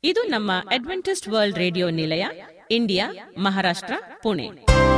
ಇದು ನಮ್ಮ Adventist World Radio ನಿಲಯ ಇಂಡಿಯಾ ಮಹಾರಾಷ್ಟ್ರ ಪುಣೆ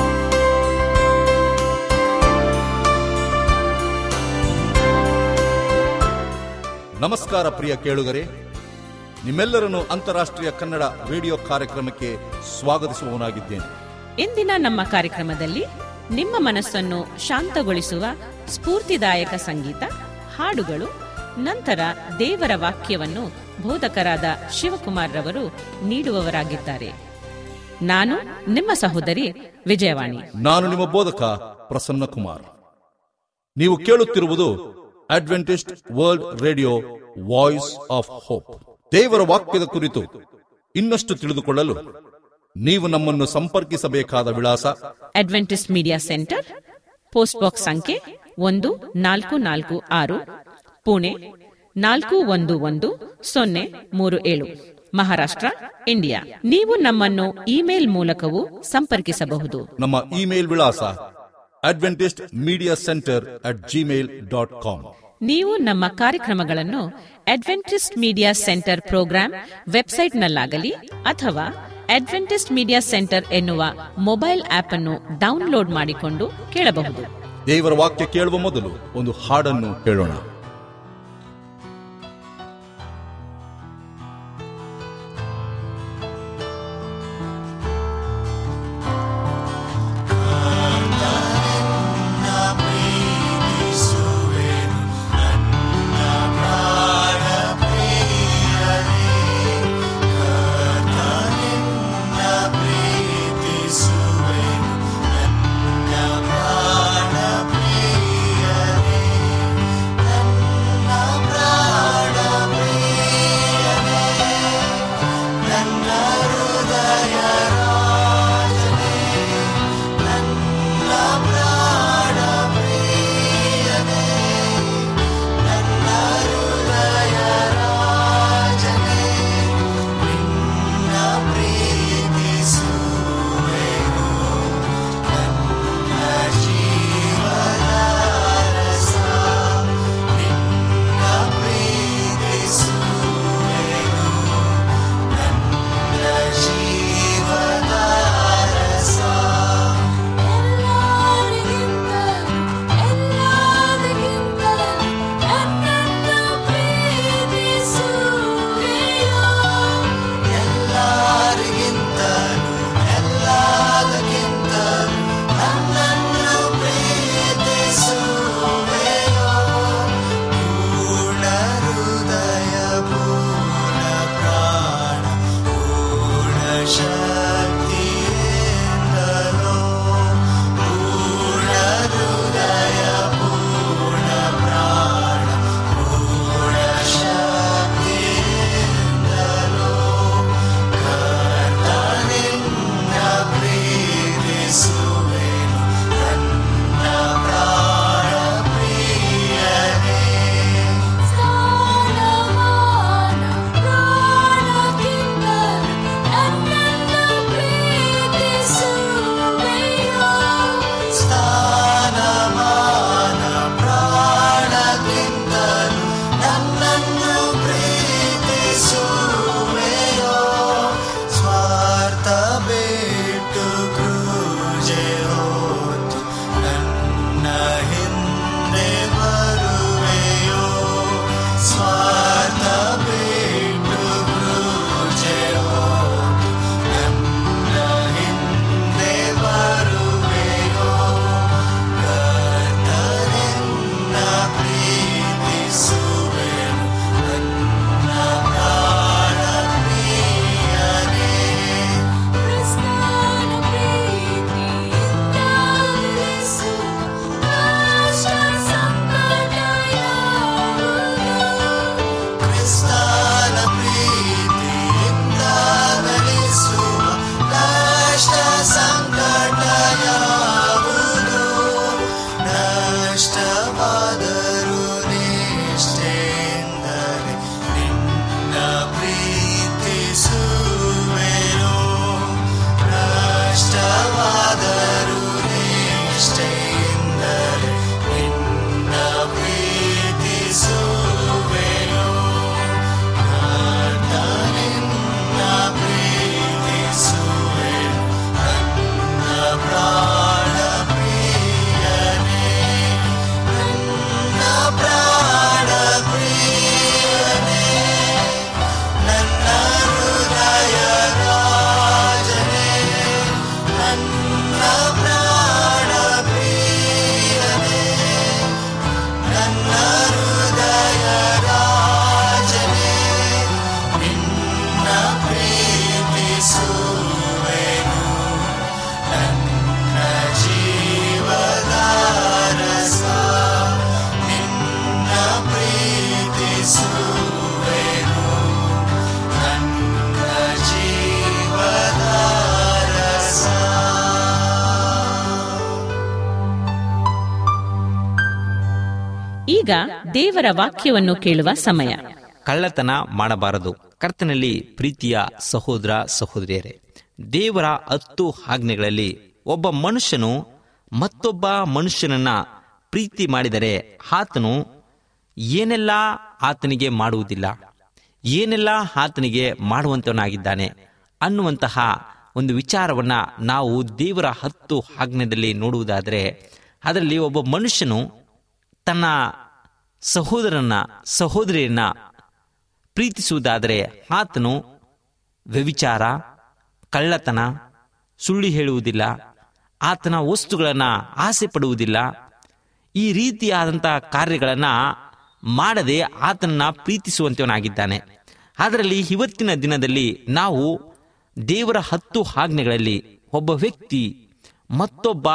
ನಮಸ್ಕಾರ ಪ್ರಿಯ ಕೇಳುಗರೆ ನಿಮ್ಮೆಲ್ಲರನ್ನು ಅಂತಾರಾಷ್ಟ್ರೀಯ ಕನ್ನಡ ರೇಡಿಯೋ ಕಾರ್ಯಕ್ರಮಕ್ಕೆ ಸ್ವಾಗತಿಸುವವನಾಗಿದ್ದೇನೆ ಇಂದಿನ ನಮ್ಮ ಕಾರ್ಯಕ್ರಮದಲ್ಲಿ ನಿಮ್ಮ ಮನಸ್ಸನ್ನು ಶಾಂತಗೊಳಿಸುವ ಸ್ಫೂರ್ತಿದಾಯಕ ಸಂಗೀತ ಹಾಡುಗಳು ನಂತರ ದೇವರ ವಾಕ್ಯವನ್ನು ಬೋಧಕರಾದ ಶಿವಕುಮಾರ್ ರವರು ನೀಡುವವರಾಗಿದ್ದಾರೆ ನಾನು ನಿಮ್ಮ ಸಹೋದರಿ ವಿಜಯವಾಣಿ ನಾನು ನಿಮ್ಮ ಬೋಧಕ ಪ್ರಸನ್ನ ಕುಮಾರ್ ನೀವು ಕೇಳುತ್ತಿರುವುದು Adventist World Radio Voice of Hope ದೇವರ ವಾಕ್ಯದ ಕುರಿತು ಇನ್ನಷ್ಟು ತಿಳಿದುಕೊಳ್ಳಲು ನೀವು ನಮ್ಮನ್ನು ಸಂಪರ್ಕಿಸಬೇಕಾದ ವಿಳಾಸ Adventist Media Centre Post Box ಸಂಖ್ಯೆ ಒಂದು ನಾಲ್ಕು ನಾಲ್ಕು ಆರು ಪುಣೆ ನಾಲ್ಕು ಒಂದು ಒಂದು ಸೊನ್ನೆ ಮೂರು ಏಳು ಮಹಾರಾಷ್ಟ್ರ ಇಂಡಿಯಾ ನೀವು ನಮ್ಮನ್ನು ಇಮೇಲ್ ಮೂಲಕವೂ ಸಂಪರ್ಕಿಸಬಹುದು ನಮ್ಮ ಇಮೇಲ್ ವಿಳಾಸ Adventist Media Centre at Gmail dot com ನೀವು ನಮ್ಮ ಕಾರ್ಯಕ್ರಮಗಳನ್ನು ಅಡ್ವೆಂಟಿಸ್ಟ್ ಮೀಡಿಯಾ ಸೆಂಟರ್ ಪ್ರೋಗ್ರಾಂ ವೆಬ್ಸೈಟ್ನಲ್ಲಾಗಲಿ ಅಥವಾ ಅಡ್ವೆಂಟಿಸ್ಟ್ ಮೀಡಿಯಾ ಸೆಂಟರ್ ಎನ್ನುವ ಮೊಬೈಲ್ ಆಪ್ ಅನ್ನು ಡೌನ್ಲೋಡ್ ಮಾಡಿಕೊಂಡು ಕೇಳಬಹುದು ದೇವರ ವಾಕ್ಯ ಕೇಳುವ ಮೊದಲು ಒಂದು ಹಾಡನ್ನು ಕೇಳೋಣ ಪ್ರಿಯರೇ ಈಗ ದೇವರ ವಾಕ್ಯವನ್ನು ಕೇಳುವ ಸಮಯ ಕಳ್ಳತನ ಮಾಡಬಾರದು ಕರ್ತನಲ್ಲಿ ಪ್ರೀತಿಯ ಸಹೋದರ ಸಹೋದರಿಯರೇ ದೇವರ ಹತ್ತು ಆಜ್ಞೆಗಳಲ್ಲಿ ಒಬ್ಬ ಮನುಷ್ಯನು ಮತ್ತೊಬ್ಬ ಮನುಷ್ಯನನ್ನ ಪ್ರೀತಿ ಮಾಡಿದರೆ ಆತನು ಏನೆಲ್ಲ ಆತನಿಗೆ ಮಾಡುವುದಿಲ್ಲ ಏನೆಲ್ಲ ಆತನಿಗೆ ಮಾಡುವಂತವನಾಗಿದ್ದಾನೆ ಅನ್ನುವಂತಹ ಒಂದು ವಿಚಾರವನ್ನ ನಾವು ದೇವರ ಹತ್ತು ಆಜ್ಞೆಯಲ್ಲಿ ನೋಡುವುದಾದರೆ ಅದರಲ್ಲಿ ಒಬ್ಬ ಮನುಷ್ಯನು ತನ್ನ ಸಹೋದರನ ಸಹೋದರಿಯನ್ನ ಪ್ರೀತಿಸುವುದಾದರೆ ಆತನು ವ್ಯವಿಚಾರ ಕಳ್ಳತನ ಸುಳ್ಳು ಹೇಳುವುದಿಲ್ಲ ಆತನ ವಸ್ತುಗಳನ್ನು ಆಸೆ ಪಡುವುದಿಲ್ಲ ಈ ರೀತಿಯಾದಂತಹ ಕಾರ್ಯಗಳನ್ನು ಮಾಡದೆ ಆತನನ್ನ ಪ್ರೀತಿಸುವಂತವನಾಗಿದ್ದಾನೆ ಅದರಲ್ಲಿ ಇವತ್ತಿನ ದಿನದಲ್ಲಿ ನಾವು ದೇವರ ಹತ್ತು ಆಜ್ಞೆಗಳಲ್ಲಿ ಒಬ್ಬ ವ್ಯಕ್ತಿ ಮತ್ತೊಬ್ಬ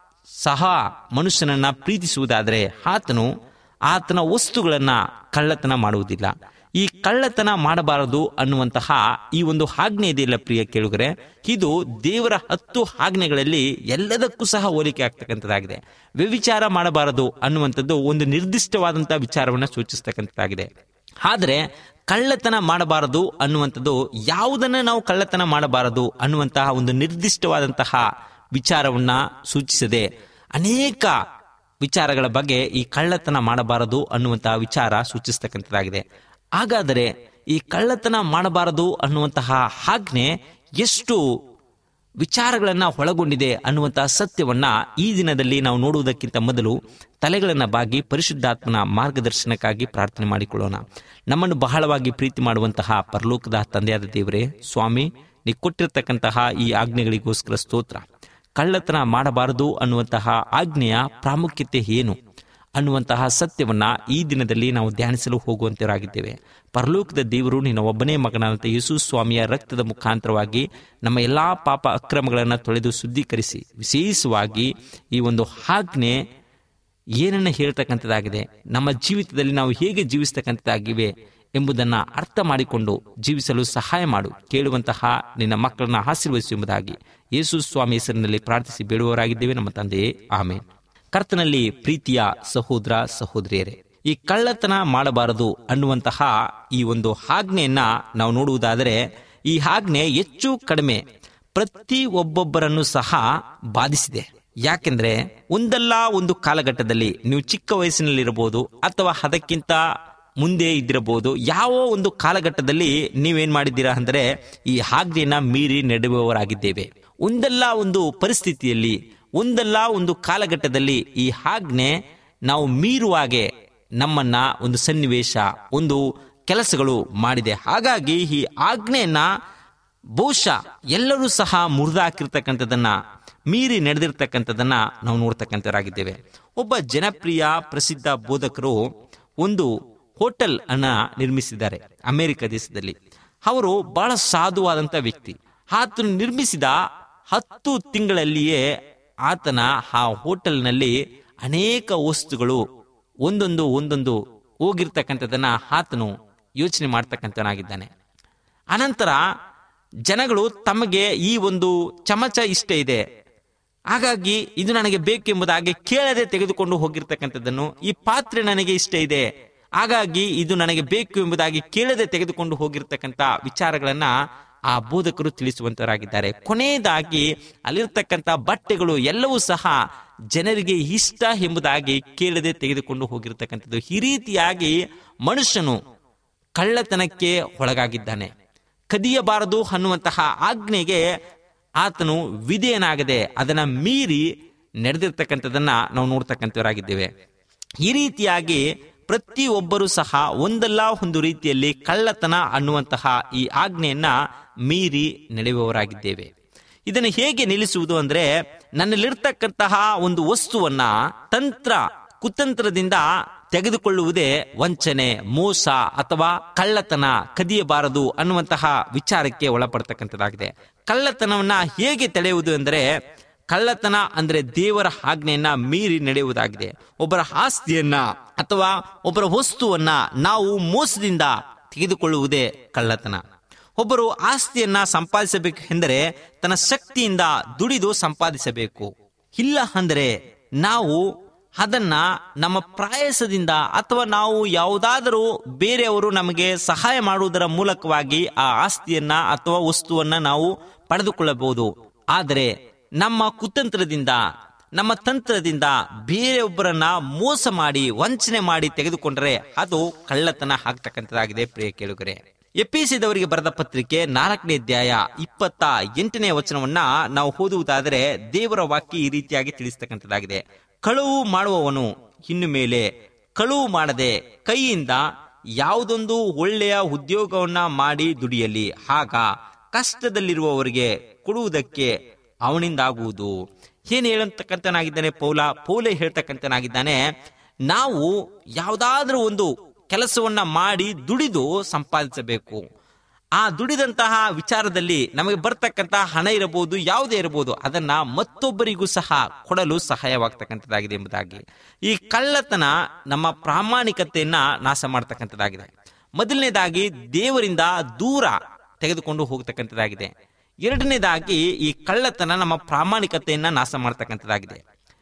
ಸಹ ಮನುಷ್ಯನನ್ನ ಪ್ರೀತಿಸುವುದಾದರೆ ಆತನು ಆತನ ವಸ್ತುಗಳನ್ನ ಕಳ್ಳತನ ಮಾಡುವುದಿಲ್ಲ ಈ ಕಳ್ಳತನ ಮಾಡಬಾರದು ಅನ್ನುವಂತಹ ಈ ಒಂದು ಆಜ್ಞೆ ಇದೆಯಲ್ಲ ಪ್ರಿಯ ಕೇಳುಗರೆ ಇದು ದೇವರ ಹತ್ತು ಆಜ್ಞೆಗಳಲ್ಲಿ ಎಲ್ಲದಕ್ಕೂ ಸಹ ಹೋಲಿಕೆ ಆಗ್ತಕ್ಕಂಥದ್ದಾಗಿದೆ ವ್ಯವಿಚಾರ ಮಾಡಬಾರದು ಅನ್ನುವಂಥದ್ದು ಒಂದು ನಿರ್ದಿಷ್ಟವಾದಂತಹ ವಿಚಾರವನ್ನು ಸೂಚಿಸ್ತಕ್ಕಂಥದ್ದಾಗಿದೆ ಆದರೆ ಕಳ್ಳತನ ಮಾಡಬಾರದು ಅನ್ನುವಂಥದ್ದು ಯಾವುದನ್ನ ನಾವು ಕಳ್ಳತನ ಮಾಡಬಾರದು ಅನ್ನುವಂತಹ ಒಂದು ನಿರ್ದಿಷ್ಟವಾದಂತಹ ವಿಚಾರವನ್ನ ಸೂಚಿಸದೆ ಅನೇಕ ವಿಚಾರಗಳ ಬಗ್ಗೆ ಈ ಕಳ್ಳತನ ಮಾಡಬಾರದು ಅನ್ನುವಂತಹ ವಿಚಾರ ಸೂಚಿಸ್ತಕ್ಕಂಥದ್ದಾಗಿದೆ ಹಾಗಾದರೆ ಈ ಕಳ್ಳತನ ಮಾಡಬಾರದು ಅನ್ನುವಂತಹ ಆಜ್ಞೆ ಎಷ್ಟು ವಿಚಾರಗಳನ್ನ ಒಳಗೊಂಡಿದೆ ಅನ್ನುವಂತಹ ಸತ್ಯವನ್ನ ಈ ದಿನದಲ್ಲಿ ನಾವು ನೋಡುವುದಕ್ಕಿಂತ ಮೊದಲು ತಲೆಗಳನ್ನ ಬಾಗಿ ಪರಿಶುದ್ಧಾತ್ಮನ ಮಾರ್ಗದರ್ಶನಕ್ಕಾಗಿ ಪ್ರಾರ್ಥನೆ ಮಾಡಿಕೊಳ್ಳೋಣ ನಮ್ಮನ್ನು ಬಹಳವಾಗಿ ಪ್ರೀತಿ ಮಾಡುವಂತಹ ಪರಲೋಕದ ತಂದೆಯಾದ ದೇವರೇ ಸ್ವಾಮಿ ನೀ ಕೊಟ್ಟಿರ್ತಕ್ಕಂತಹ ಈ ಆಜ್ಞೆಗಳಿಗೋಸ್ಕರ ಸ್ತೋತ್ರ ಕಳ್ಳತನ ಮಾಡಬಾರದು ಅನ್ನುವಂತಹ ಆಜ್ಞೆಯ ಪ್ರಾಮುಖ್ಯತೆ ಏನು ಅನ್ನುವಂತಹ ಸತ್ಯವನ್ನ ಈ ದಿನದಲ್ಲಿ ನಾವು ಧ್ಯಾನಿಸಲು ಹೋಗುವಂತವರಾಗಿದ್ದೇವೆ ಪರಲೋಕದ ದೇವರು ನಿನ್ನ ಒಬ್ಬನೇ ಮಗನಾದಂಥ ಯೇಸು ಸ್ವಾಮಿಯ ರಕ್ತದ ಮುಖಾಂತರವಾಗಿ ನಮ್ಮ ಎಲ್ಲಾ ಪಾಪ ಅಕ್ರಮಗಳನ್ನು ತೊಳೆದು ಶುದ್ಧೀಕರಿಸಿ ವಿಶೇಷವಾಗಿ ಈ ಒಂದು ಆಜ್ಞೆ ಏನನ್ನ ಹೇಳ್ತಕ್ಕಂಥದ್ದಾಗಿದೆ ನಮ್ಮ ಜೀವಿತದಲ್ಲಿ ನಾವು ಹೇಗೆ ಜೀವಿಸ್ತಕ್ಕಂಥದ್ದಾಗಿವೆ ಎಂಬುದನ್ನ ಅರ್ಥ ಮಾಡಿಕೊಂಡು ಜೀವಿಸಲು ಸಹಾಯ ಮಾಡು ಕೇಳುವಂತಹ ನಿನ್ನ ಮಕ್ಕಳನ್ನ ಆಶೀರ್ವದಿಸು ಎಂಬುದಾಗಿ ಯೇಸು ಸ್ವಾಮಿ ಹೆಸರಿನಲ್ಲಿ ಪ್ರಾರ್ಥಿಸಿ ಬೇಡುವವರಾಗಿದ್ದೇವೆ ನಮ್ಮ ತಂದೆಯೇ ಆಮೇನ್ ಕರ್ತನಲ್ಲಿ ಪ್ರೀತಿಯ ಸಹೋದರ ಸಹೋದರಿಯರೇ ಈ ಕಳ್ಳತನ ಮಾಡಬಾರದು ಅನ್ನುವಂತಹ ಈ ಒಂದು ಆಜ್ಞೆಯನ್ನ ನಾವು ನೋಡುವುದಾದರೆ ಈ ಆಜ್ಞೆ ಹೆಚ್ಚು ಕಡಿಮೆ ಪ್ರತಿ ಒಬ್ಬೊಬ್ಬರನ್ನು ಸಹ ಬಾಧಿಸಿದೆ ಯಾಕೆಂದ್ರೆ ಒಂದಲ್ಲ ಒಂದು ಕಾಲಘಟ್ಟದಲ್ಲಿ ನೀವು ಚಿಕ್ಕ ವಯಸ್ಸಿನಲ್ಲಿರಬಹುದು ಅಥವಾ ಅದಕ್ಕಿಂತ ಮುಂದೆ ಇದ್ದಿರಬಹುದು ಯಾವ ಒಂದು ಕಾಲಘಟ್ಟದಲ್ಲಿ ನೀವೇನ್ ಮಾಡಿದ್ದೀರಾ ಅಂದ್ರೆ ಈ ಆಜ್ಞೆಯನ್ನ ಮೀರಿ ನಡೆಯುವವರಾಗಿದ್ದೇವೆ ಒಂದಲ್ಲ ಒಂದು ಪರಿಸ್ಥಿತಿಯಲ್ಲಿ ಒಂದಲ್ಲ ಒಂದು ಕಾಲಘಟ್ಟದಲ್ಲಿ ಈ ಆಜ್ಞೆ ನಾವು ಮೀರುವಾಗೆ ನಮ್ಮನ್ನ ಒಂದು ಸನ್ನಿವೇಶ ಒಂದು ಕೆಲಸಗಳು ಮಾಡಿದೆ ಹಾಗಾಗಿ ಈ ಆಜ್ಞೆಯನ್ನ ಬಹುಶಃ ಎಲ್ಲರೂ ಸಹ ಮುರಿದಾಕಿರ್ತಕ್ಕಂಥದ್ದನ್ನ ಮೀರಿ ನಡೆದಿರ್ತಕ್ಕಂಥದ್ದನ್ನ ನಾವು ನೋಡ್ತಕ್ಕಂಥವರಾಗಿದ್ದೇವೆ ಒಬ್ಬ ಜನಪ್ರಿಯ ಪ್ರಸಿದ್ಧ ಬೋಧಕರು ಒಂದು ಹೋಟೆಲ್ ಅನ್ನ ನಿರ್ಮಿಸಿದ್ದಾರೆ ಅಮೆರಿಕ ದೇಶದಲ್ಲಿ ಅವರು ಬಹಳ ಸಾಧುವಾದಂಥ ವ್ಯಕ್ತಿ ಆತನು ನಿರ್ಮಿಸಿದ ಹತ್ತು ತಿಂಗಳಲ್ಲಿಯೇ ಆತನ ಆ ಹೋಟೆಲ್ನಲ್ಲಿ ಅನೇಕ ವಸ್ತುಗಳು ಒಂದೊಂದು ಒಂದೊಂದು ಹೋಗಿರ್ತಕ್ಕಂಥದ್ದನ್ನ ಆತನು ಯೋಚನೆ ಮಾಡ್ತಕ್ಕಂಥವನಾಗಿದ್ದಾನೆ ಅನಂತರ ಜನಗಳು ತಮಗೆ ಈ ಒಂದು ಚಮಚ ಇಷ್ಟ ಇದೆ ಹಾಗಾಗಿ ಇದು ನನಗೆ ಬೇಕೆಂಬುದಾಗಿ ಕೇಳದೆ ತೆಗೆದುಕೊಂಡು ಹೋಗಿರ್ತಕ್ಕಂಥದ್ದನ್ನು ಈ ಪಾತ್ರೆ ನನಗೆ ಇಷ್ಟ ಇದೆ ಹಾಗಾಗಿ ಇದು ನನಗೆ ಬೇಕು ಎಂಬುದಾಗಿ ಕೇಳದೆ ತೆಗೆದುಕೊಂಡು ಹೋಗಿರ್ತಕ್ಕಂಥ ವಿಚಾರಗಳನ್ನ ಆ ಬೋಧಕರು ತಿಳಿಸುವಂತವರಾಗಿದ್ದಾರೆ ಕೊನೆಯದಾಗಿ ಅಲ್ಲಿರ್ತಕ್ಕಂಥ ಬಟ್ಟೆಗಳು ಎಲ್ಲವೂ ಸಹ ಜನರಿಗೆ ಇಷ್ಟ ಎಂಬುದಾಗಿ ಕೇಳದೆ ತೆಗೆದುಕೊಂಡು ಹೋಗಿರ್ತಕ್ಕಂಥದ್ದು ಈ ರೀತಿಯಾಗಿ ಮನುಷ್ಯನು ಕಳ್ಳತನಕ್ಕೆ ಒಳಗಾಗಿದ್ದಾನೆ ಕದಿಯಬಾರದು ಅನ್ನುವಂತಹ ಆಜ್ಞೆಗೆ ಆತನು ವಿಧೇಯನಾಗದೆ ಅದನ್ನ ಮೀರಿ ನಡೆದಿರ್ತಕ್ಕಂಥದ್ದನ್ನ ನಾವು ನೋಡ್ತಕ್ಕಂಥವರಾಗಿದ್ದೇವೆ ಈ ರೀತಿಯಾಗಿ ಪ್ರತಿಯೊಬ್ಬರೂ ಸಹ ಒಂದಲ್ಲ ಒಂದು ರೀತಿಯಲ್ಲಿ ಕಳ್ಳತನ ಅನ್ನುವಂತಹ ಈ ಆಜ್ಞೆಯನ್ನ ಮೀರಿ ನಡೆಯುವವರಾಗಿದ್ದೇವೆ ಇದನ್ನು ಹೇಗೆ ನಿಲ್ಲಿಸುವುದು ಅಂದ್ರೆ ನನ್ನಲ್ಲಿರ್ತಕ್ಕಂತಹ ಒಂದು ವಸ್ತುವನ್ನ ತಂತ್ರ ಕುತಂತ್ರದಿಂದ ತೆಗೆದುಕೊಳ್ಳುವುದೇ ವಂಚನೆ ಮೋಸ ಅಥವಾ ಕಳ್ಳತನ ಕದಿಯಬಾರದು ಅನ್ನುವಂತಹ ವಿಚಾರಕ್ಕೆ ಒಳಪಡ್ತಕ್ಕಂಥದ್ದಾಗಿದೆ ಕಳ್ಳತನವನ್ನ ಹೇಗೆ ತಡೆಯುವುದು ಎಂದರೆ ಕಳ್ಳತನ ಅಂದ್ರೆ ದೇವರ ಆಜ್ಞೆಯನ್ನ ಮೀರಿ ನಡೆಯುವುದಾಗಿದೆ ಒಬ್ಬರ ಆಸ್ತಿಯನ್ನ ಅಥವಾ ಒಬ್ಬರ ವಸ್ತುವನ್ನ ನಾವು ಮೋಸದಿಂದ ತೆಗೆದುಕೊಳ್ಳುವುದೇ ಕಳ್ಳತನ ಒಬ್ಬರು ಆಸ್ತಿಯನ್ನ ಸಂಪಾದಿಸಬೇಕು ಎಂದರೆ ತನ್ನ ಶಕ್ತಿಯಿಂದ ದುಡಿದು ಸಂಪಾದಿಸಬೇಕು ಇಲ್ಲ ಅಂದರೆ ನಾವು ಅದನ್ನ ನಮ್ಮ ಪ್ರಾಯಸದಿಂದ ಅಥವಾ ನಾವು ಯಾವುದಾದರೂ ಬೇರೆಯವರು ನಮಗೆ ಸಹಾಯ ಮಾಡುವುದರ ಮೂಲಕವಾಗಿ ಆ ಆಸ್ತಿಯನ್ನ ಅಥವಾ ವಸ್ತುವನ್ನ ನಾವು ಪಡೆದುಕೊಳ್ಳಬಹುದು ಆದರೆ ನಮ್ಮ ಕುತಂತ್ರದಿಂದ ನಮ್ಮ ತಂತ್ರದಿಂದ ಬೇರೆಯೊಬ್ಬರನ್ನ ಮೋಸ ಮಾಡಿ ವಂಚನೆ ಮಾಡಿ ತೆಗೆದುಕೊಂಡರೆ ಅದು ಕಳ್ಳತನ ಆಗ್ತಕ್ಕಂಥದ್ದಾಗಿದೆ ಪ್ರಿಯ ಕೇಳುಗರೆ ಎಪಿಸಿದವರಿಗೆ ಬರೆದ ಪತ್ರಿಕೆ ನಾಲ್ಕನೇ ಅಧ್ಯಾಯ ಇಪ್ಪತ್ತ ಎಂಟನೇ ವಚನವನ್ನ ನಾವು ಓದುವುದಾದರೆ ದೇವರ ವಾಕ್ಯ ಈ ರೀತಿಯಾಗಿ ತಿಳಿಸ್ತಕ್ಕಂಥದ್ದಾಗಿದೆ ಕಳುವು ಮಾಡುವವನು ಇನ್ನು ಮೇಲೆ ಕಳುವು ಮಾಡದೆ ಕೈಯಿಂದ ಯಾವುದೊಂದು ಒಳ್ಳೆಯ ಉದ್ಯೋಗವನ್ನ ಮಾಡಿ ದುಡಿಯಲಿ ಆಗ ಕಷ್ಟದಲ್ಲಿರುವವರಿಗೆ ಕೊಡುವುದಕ್ಕೆ ಅವನಿಂದಾಗುವುದು ಏನ್ ಹೇಳತಕ್ಕಂತನಾಗಿದ್ದಾನೆ ಪೌಲ ಪೌಲೆ ಹೇಳ್ತಕ್ಕಂತನಾಗಿದ್ದಾನೆ ನಾವು ಯಾವುದಾದ್ರೂ ಒಂದು ಕೆಲಸವನ್ನ ಮಾಡಿ ದುಡಿದು ಸಂಪಾದಿಸಬೇಕು ಆ ದುಡಿದಂತಹ ವಿಚಾರದಲ್ಲಿ ನಮಗೆ ಬರ್ತಕ್ಕಂತಹ ಹಣ ಇರಬಹುದು ಯಾವುದೇ ಇರಬಹುದು ಅದನ್ನ ಮತ್ತೊಬ್ಬರಿಗೂ ಸಹ ಕೊಡಲು ಸಹಾಯವಾಗ್ತಕ್ಕಂಥದ್ದಾಗಿದೆ ಎಂಬುದಾಗಿ ಈ ಕಳ್ಳತನ ನಮ್ಮ ಪ್ರಾಮಾಣಿಕತೆಯನ್ನ ನಾಶ ಮಾಡ್ತಕ್ಕಂಥದ್ದಾಗಿದೆ ಮೊದಲನೇದಾಗಿ ದೇವರಿಂದ ದೂರ ತೆಗೆದುಕೊಂಡು ಹೋಗ್ತಕ್ಕಂಥದ್ದಾಗಿದೆ ಎರಡನೇದಾಗಿ ಈ ಕಳ್ಳತನ ನಮ್ಮ ಪ್ರಾಮಾಣಿಕತೆಯನ್ನ ನಾಶ ಮಾಡ್ತಕ್ಕಂಥದ್ದಾಗಿದೆ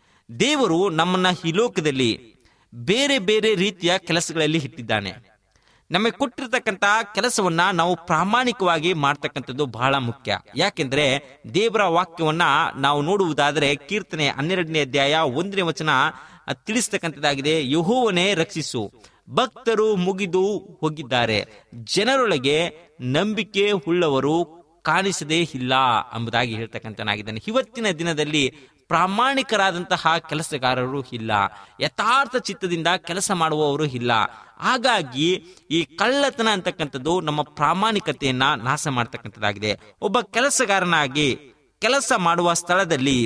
ದೇವರು ನಮ್ಮನ್ನ ಈ ಲೋಕದಲ್ಲಿ ಬೇರೆ ಬೇರೆ ರೀತಿಯ ಕೆಲಸಗಳಲ್ಲಿ ಇಟ್ಟಿದ್ದಾನೆ ನಮಗೆ ಕೊಟ್ಟಿರ್ತಕ್ಕಂಥ ಕೆಲಸವನ್ನ ನಾವು ಪ್ರಾಮಾಣಿಕವಾಗಿ ಮಾಡ್ತಕ್ಕಂಥದ್ದು ಬಹಳ ಮುಖ್ಯ ಯಾಕೆಂದ್ರೆ ದೇವರ ವಾಕ್ಯವನ್ನ ನಾವು ನೋಡುವುದಾದರೆ ಕೀರ್ತನೆ ಹನ್ನೆರಡನೇ ಅಧ್ಯಾಯ ಒಂದನೇ ವಚನ ತಿಳಿಸ್ತಕ್ಕಂಥದ್ದಾಗಿದೆ ಯಹೋವನೇ ರಕ್ಷಿಸು ಭಕ್ತರು ಮುಗಿದು ಹೋಗಿದ್ದಾರೆ ಜನರೊಳಗೆ ನಂಬಿಕೆ ಉಳ್ಳವರು ಕಾಣಿಸದೇ ಇಲ್ಲ ಎಂಬುದಾಗಿ ಹೇಳ್ತಕ್ಕಂಥನಾಗಿದ್ದಾನೆ ಇವತ್ತಿನ ದಿನದಲ್ಲಿ ಪ್ರಾಮಾಣಿಕರಾದಂತಹ ಕೆಲಸಗಾರರು ಇಲ್ಲ ಯಥಾರ್ಥ ಚಿತ್ತದಿಂದ ಕೆಲಸ ಮಾಡುವವರು ಇಲ್ಲ ಹಾಗಾಗಿ ಈ ಕಳ್ಳತನ ಅಂತಕ್ಕಂಥದ್ದು ನಮ್ಮ ಪ್ರಾಮಾಣಿಕತೆಯನ್ನ ನಾಶ ಮಾಡ್ತಕ್ಕಂಥದ್ದಾಗಿದೆ ಒಬ್ಬ ಕೆಲಸಗಾರನಾಗಿ ಕೆಲಸ ಮಾಡುವ ಸ್ಥಳದಲ್ಲಿ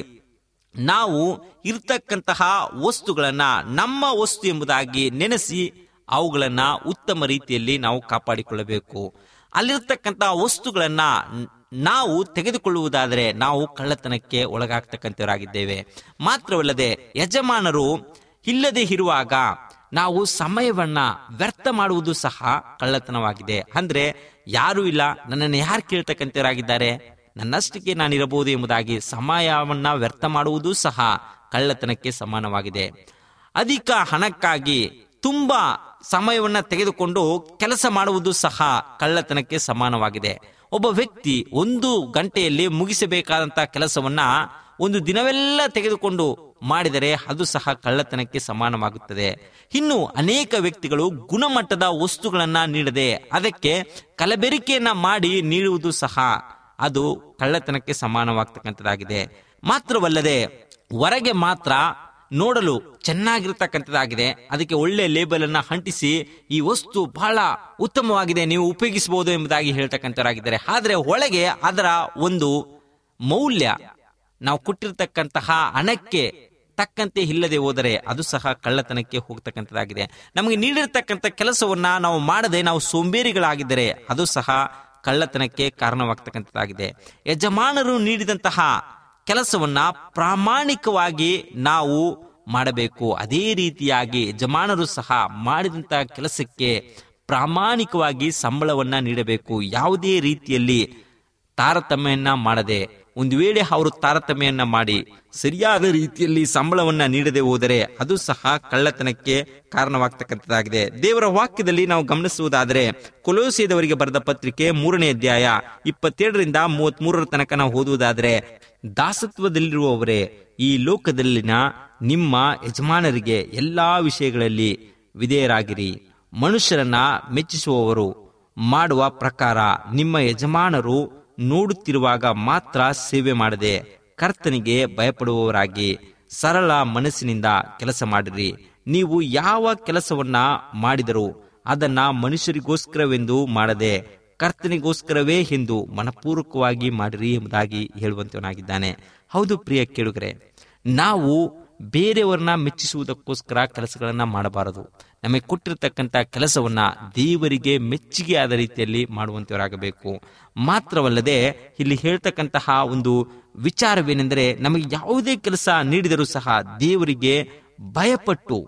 ನಾವು ಇರ್ತಕ್ಕಂತಹ ವಸ್ತುಗಳನ್ನ ನಮ್ಮ ವಸ್ತು ಎಂಬುದಾಗಿ ನೆನೆಸಿ ಅವುಗಳನ್ನ ಉತ್ತಮ ರೀತಿಯಲ್ಲಿ ನಾವು ಕಾಪಾಡಿಕೊಳ್ಳಬೇಕು ಅಲ್ಲಿರ್ತಕ್ಕಂತಹ ವಸ್ತುಗಳನ್ನ ನಾವು ತೆಗೆದುಕೊಳ್ಳುವುದಾದರೆ ನಾವು ಕಳ್ಳತನಕ್ಕೆ ಒಳಗಾಗ್ತಕ್ಕಂಥವರಾಗಿದ್ದೇವೆ ಮಾತ್ರವಲ್ಲದೆ ಯಜಮಾನರು ಇಲ್ಲದೆ ಇರುವಾಗ ನಾವು ಸಮಯವನ್ನ ವ್ಯರ್ಥ ಮಾಡುವುದು ಸಹ ಕಳ್ಳತನವಾಗಿದೆ ಅಂದ್ರೆ ಯಾರು ಇಲ್ಲ ನನ್ನನ್ನು ಯಾರು ಕೇಳ್ತಕ್ಕಂಥವರಾಗಿದ್ದಾರೆ ನನ್ನಷ್ಟಕ್ಕೆ ನಾನಿರಬಹುದು ಎಂಬುದಾಗಿ ಸಮಯವನ್ನ ವ್ಯರ್ಥ ಮಾಡುವುದು ಸಹ ಕಳ್ಳತನಕ್ಕೆ ಸಮಾನವಾಗಿದೆ ಅಧಿಕ ಹಣಕ್ಕಾಗಿ ತುಂಬಾ ಸಮಯವನ್ನ ತೆಗೆದುಕೊಂಡು ಕೆಲಸ ಮಾಡುವುದು ಸಹ ಕಳ್ಳತನಕ್ಕೆ ಸಮಾನವಾಗಿದೆ ಒಬ್ಬ ವ್ಯಕ್ತಿ ಒಂದು ಗಂಟೆಯಲ್ಲಿ ಮುಗಿಸಬೇಕಾದಂತಹ ಕೆಲಸವನ್ನ ಒಂದು ದಿನವೆಲ್ಲ ತೆಗೆದುಕೊಂಡು ಮಾಡಿದರೆ ಅದು ಸಹ ಕಳ್ಳತನಕ್ಕೆ ಸಮಾನವಾಗುತ್ತದೆ ಇನ್ನು ಅನೇಕ ವ್ಯಕ್ತಿಗಳು ಗುಣಮಟ್ಟದ ವಸ್ತುಗಳನ್ನ ನೀಡದೆ ಅದಕ್ಕೆ ಕಲಬೆರಿಕೆಯನ್ನ ಮಾಡಿ ನೀಡುವುದು ಸಹ ಅದು ಕಳ್ಳತನಕ್ಕೆ ಸಮಾನವಾಗ್ತಕ್ಕಂಥದ್ದಾಗಿದೆ ಮಾತ್ರವಲ್ಲದೆ ಹೊರಗೆ ಮಾತ್ರ ನೋಡಲು ಚೆನ್ನಾಗಿರ್ತಕ್ಕಂಥದ್ದಾಗಿದೆ ಅದಕ್ಕೆ ಒಳ್ಳೆ ಲೇಬಲ್ ಅನ್ನ ಅಂಟಿಸಿ ಈ ವಸ್ತು ಬಹಳ ಉತ್ತಮವಾಗಿದೆ ನೀವು ಉಪಯೋಗಿಸಬಹುದು ಎಂಬುದಾಗಿ ಹೇಳ್ತಕ್ಕಂಥವರಾಗಿದ್ದಾರೆ ಆದ್ರೆ ಒಳಗೆ ಅದರ ಒಂದು ಮೌಲ್ಯ ನಾವು ಕೊಟ್ಟಿರ್ತಕ್ಕಂತಹ ಹಣಕ್ಕೆ ತಕ್ಕಂತೆ ಇಲ್ಲದೆ ಹೋದರೆ ಅದು ಸಹ ಕಳ್ಳತನಕ್ಕೆ ಹೋಗ್ತಕ್ಕಂಥದ್ದಾಗಿದೆ ನಮಗೆ ನೀಡಿರ್ತಕ್ಕಂಥ ಕೆಲಸವನ್ನ ನಾವು ಮಾಡದೆ ನಾವು ಸೋಂಬೇರಿಗಳಾಗಿದ್ದರೆ ಅದು ಸಹ ಕಳ್ಳತನಕ್ಕೆ ಕಾರಣವಾಗ್ತಕ್ಕಂಥದ್ದಾಗಿದೆ ಯಜಮಾನರು ನೀಡಿದಂತಹ ಕೆಲಸವನ್ನ ಪ್ರಾಮಾಣಿಕವಾಗಿ ನಾವು ಮಾಡಬೇಕು ಅದೇ ರೀತಿಯಾಗಿ ಯಜಮಾನರು ಸಹ ಮಾಡಿದಂತಹ ಕೆಲಸಕ್ಕೆ ಪ್ರಾಮಾಣಿಕವಾಗಿ ಸಂಬಳವನ್ನ ನೀಡಬೇಕು ಯಾವುದೇ ರೀತಿಯಲ್ಲಿ ತಾರತಮ್ಯವನ್ನ ಮಾಡದೆ ಒಂದು ವೇಳೆ ಅವರು ತಾರತಮ್ಯವನ್ನ ಮಾಡಿ ಸರಿಯಾದ ರೀತಿಯಲ್ಲಿ ಸಂಬಳವನ್ನ ನೀಡದೆ ಹೋದರೆ ಅದು ಸಹ ಕಳ್ಳತನಕ್ಕೆ ಕಾರಣವಾಗ್ತಕ್ಕಂಥದ್ದಾಗಿದೆ ದೇವರ ವಾಕ್ಯದಲ್ಲಿ ನಾವು ಗಮನಿಸುವುದಾದರೆ ಕೊಲೋಸಿಯದವರಿಗೆ ಬರೆದ ಪತ್ರಿಕೆ ಮೂರನೇ ಅಧ್ಯಾಯ ಇಪ್ಪತ್ತೇಳರಿಂದ ಮೂವತ್ತ್ ಮೂರರ ತನಕ ನಾವು ಓದುವುದಾದರೆ ದಾಸತ್ವದಲ್ಲಿರುವವರೇ ಈ ಲೋಕದಲ್ಲಿನ ನಿಮ್ಮ ಯಜಮಾನರಿಗೆ ಎಲ್ಲಾ ವಿಷಯಗಳಲ್ಲಿ ವಿಧೇಯರಾಗಿರಿ ಮನುಷ್ಯರನ್ನ ಮೆಚ್ಚಿಸುವವರು ಮಾಡುವ ಪ್ರಕಾರ ನಿಮ್ಮ ಯಜಮಾನರು ನೋಡುತ್ತಿರುವಾಗ ಮಾತ್ರ ಸೇವೆ ಮಾಡದೆ ಕರ್ತನಿಗೆ ಭಯಪಡುವವರಾಗಿ ಸರಳ ಮನಸ್ಸಿನಿಂದ ಕೆಲಸ ಮಾಡಿರಿ ನೀವು ಯಾವ ಕೆಲಸವನ್ನ ಮಾಡಿದರೂ ಅದನ್ನ ಮನುಷ್ಯರಿಗೋಸ್ಕರವೆಂದು ಮಾಡದೆ ಕರ್ತನಿಗೋಸ್ಕರವೇ ಎಂದು ಮನಪೂರ್ವಕವಾಗಿ ಮಾಡಿರಿ ಎಂಬುದಾಗಿ ಹೇಳುವಂತವನಾಗಿದ್ದಾನೆ ಹೌದು ಪ್ರಿಯ ಕೇಳುಗರೆ ನಾವು ಬೇರೆಯವರನ್ನ ಮೆಚ್ಚಿಸುವುದಕ್ಕೋಸ್ಕರ ಕೆಲಸಗಳನ್ನ ಮಾಡಬಾರದು ನಮಗೆ ಕೊಟ್ಟಿರ್ತಕ್ಕಂಥ ಕೆಲಸವನ್ನ ದೇವರಿಗೆ ಮೆಚ್ಚುಗೆ ಆದ ರೀತಿಯಲ್ಲಿ ಮಾಡುವಂತವರಾಗಬೇಕು ಮಾತ್ರವಲ್ಲದೆ ಇಲ್ಲಿ ಹೇಳ್ತಕ್ಕಂತಹ ಒಂದು ವಿಚಾರವೇನೆಂದರೆ ನಮಗೆ ಯಾವುದೇ ಕೆಲಸ ನೀಡಿದರೂ ಸಹ ದೇವರಿಗೆ ಭಯಪಟ್ಟು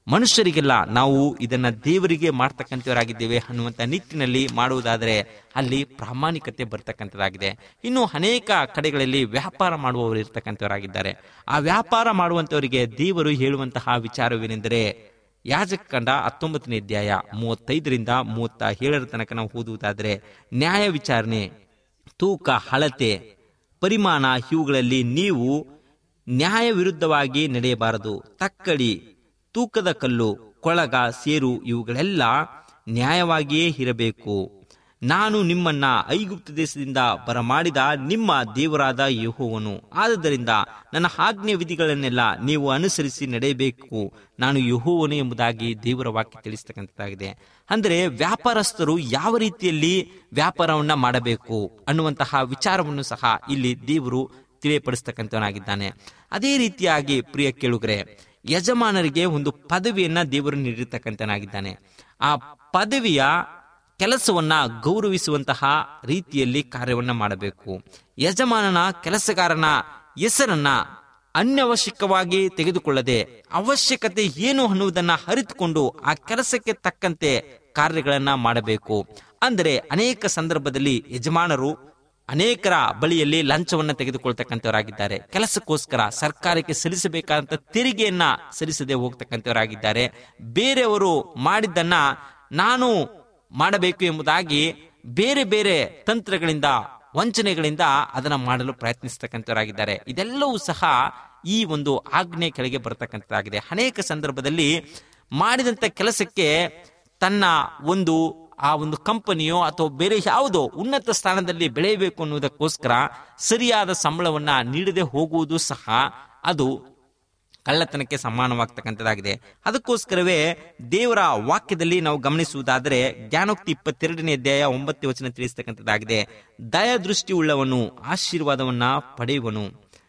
ಮನುಷ್ಯರಿಗೆಲ್ಲ ನಾವು ಇದನ್ನ ದೇವರಿಗೆ ಮಾಡ್ತಕ್ಕಂಥವರಾಗಿದ್ದೇವೆ ಅನ್ನುವಂಥ ನಿಟ್ಟಿನಲ್ಲಿ ಮಾಡುವುದಾದರೆ ಅಲ್ಲಿ ಪ್ರಾಮಾಣಿಕತೆ ಬರ್ತಕ್ಕಂಥದ್ದಾಗಿದೆ ಇನ್ನು ಅನೇಕ ಕಡೆಗಳಲ್ಲಿ ವ್ಯಾಪಾರ ಮಾಡುವವರು ಇರ್ತಕ್ಕಂಥವರಾಗಿದ್ದಾರೆ ಆ ವ್ಯಾಪಾರ ಮಾಡುವಂತವರಿಗೆ ದೇವರು ಹೇಳುವಂತಹ ವಿಚಾರವೇನೆಂದರೆ ಯಾಜಕ ಕಂಡ ಹತ್ತೊಂಬತ್ತನೇ ಅಧ್ಯಾಯ ಮೂವತ್ತೈದರಿಂದ ಮೂವತ್ತ ಏಳರ ತನಕ ನಾವು ಓದುವುದಾದರೆ ನ್ಯಾಯ ವಿಚಾರಣೆ ತೂಕ ಹಳತೆ ಪರಿಮಾಣ ಇವುಗಳಲ್ಲಿ ನೀವು ನ್ಯಾಯ ವಿರುದ್ಧವಾಗಿ ನಡೆಯಬಾರದು ತಕ್ಕಡಿ ತೂಕದ ಕಲ್ಲು ಕೊಳಗ ಸೇರು ಇವುಗಳೆಲ್ಲ ನ್ಯಾಯವಾಗಿಯೇ ಇರಬೇಕು ನಾನು ನಿಮ್ಮನ್ನ ಐಗುಪ್ತ ದೇಶದಿಂದ ಬರಮಾಡಿದ ನಿಮ್ಮ ದೇವರಾದ ಯೆಹೋವನು ಆದುದರಿಂದ ನನ್ನ ಆಜ್ಞೆ ವಿಧಿಗಳನ್ನೆಲ್ಲ ನೀವು ಅನುಸರಿಸಿ ನಡೆಯಬೇಕು ನಾನು ಯೆಹೋವನು ಎಂಬುದಾಗಿ ದೇವರ ವಾಕ್ಯ ತಿಳಿಸ್ತಕ್ಕಂಥದ್ದಾಗಿದೆ ಅಂದರೆ ವ್ಯಾಪಾರಸ್ಥರು ಯಾವ ರೀತಿಯಲ್ಲಿ ವ್ಯಾಪಾರವನ್ನ ಮಾಡಬೇಕು ಅನ್ನುವಂತಹ ವಿಚಾರವನ್ನು ಸಹ ಇಲ್ಲಿ ದೇವರು ತಿಳಿಯಪಡಿಸ್ತಕ್ಕಂಥವನಾಗಿದ್ದಾನೆ ಅದೇ ರೀತಿಯಾಗಿ ಪ್ರಿಯ ಕೇಳುಗರೆ ಯಜಮಾನರಿಗೆ ಒಂದು ಪದವಿಯನ್ನ ದೇವರು ನೀಡಿರ್ತಕ್ಕಂಥನಾಗಿದ್ದಾನೆ ಆ ಪದವಿಯ ಕೆಲಸವನ್ನ ಗೌರವಿಸುವಂತಹ ರೀತಿಯಲ್ಲಿ ಕಾರ್ಯವನ್ನ ಮಾಡಬೇಕು ಯಜಮಾನನ ಕೆಲಸಗಾರನ ಹೆಸರನ್ನ ಅನ್ಯವಶ್ಯಕವಾಗಿ ತೆಗೆದುಕೊಳ್ಳದೆ ಅವಶ್ಯಕತೆ ಏನು ಅನ್ನುವುದನ್ನ ಅರಿತುಕೊಂಡು ಆ ಕೆಲಸಕ್ಕೆ ತಕ್ಕಂತೆ ಕಾರ್ಯಗಳನ್ನ ಮಾಡಬೇಕು ಅಂದರೆ ಅನೇಕ ಸಂದರ್ಭದಲ್ಲಿ ಯಜಮಾನರು ಅನೇಕರ ಬಳಿಯಲ್ಲಿ ಲಂಚವನ್ನ ತೆಗೆದುಕೊಳ್ತಕ್ಕಂಥವರಾಗಿದ್ದಾರೆ ಕೆಲಸಕ್ಕೋಸ್ಕರ ಸರ್ಕಾರಕ್ಕೆ ಸಲ್ಲಿಸಬೇಕಾದಂತ ತೆರಿಗೆಯನ್ನ ಸಲ್ಲಿಸದೆ ಹೋಗ್ತಕ್ಕಂಥವರಾಗಿದ್ದಾರೆ ಬೇರೆಯವರು ಮಾಡಿದ್ದನ್ನ ನಾನು ಮಾಡಬೇಕು ಎಂಬುದಾಗಿ ಬೇರೆ ಬೇರೆ ತಂತ್ರಗಳಿಂದ ವಂಚನೆಗಳಿಂದ ಅದನ್ನ ಮಾಡಲು ಪ್ರಯತ್ನಿಸ್ತಕ್ಕಂಥವರಾಗಿದ್ದಾರೆ ಇದೆಲ್ಲವೂ ಸಹ ಈ ಒಂದು ಆಜ್ಞೆ ಕೆಳಗೆ ಬರತಕ್ಕಂಥದ್ದಾಗಿದೆ ಅನೇಕ ಸಂದರ್ಭದಲ್ಲಿ ಮಾಡಿದಂತ ಕೆಲಸಕ್ಕೆ ತನ್ನ ಒಂದು ಆ ಒಂದು ಕಂಪನಿಯೋ ಅಥವಾ ಬೇರೆ ಯಾವುದೋ ಉನ್ನತ ಸ್ಥಾನದಲ್ಲಿ ಬೆಳೆಯಬೇಕು ಅನ್ನುವುದಕ್ಕೋಸ್ಕರ ಸರಿಯಾದ ಸಂಬಳವನ್ನ ನೀಡದೆ ಹೋಗುವುದು ಸಹ ಅದು ಕಳ್ಳತನಕ್ಕೆ ಸಮಾನವಾಗ್ತಕ್ಕಂಥದ್ದಾಗಿದೆ ಅದಕ್ಕೋಸ್ಕರವೇ ದೇವರ ವಾಕ್ಯದಲ್ಲಿ ನಾವು ಗಮನಿಸುವುದಾದರೆ ಜ್ಞಾನೋಕ್ತಿ ಇಪ್ಪತ್ತೆರಡನೇ ಅಧ್ಯಾಯ ಒಂಬತ್ತನೇ ವಚನ ತಿಳಿಸ್ತಕ್ಕಂಥದ್ದಾಗಿದೆ ದಯ ದೃಷ್ಟಿ ಉಳ್ಳವನು ಆಶೀರ್ವಾದವನ್ನ ಪಡೆಯುವನು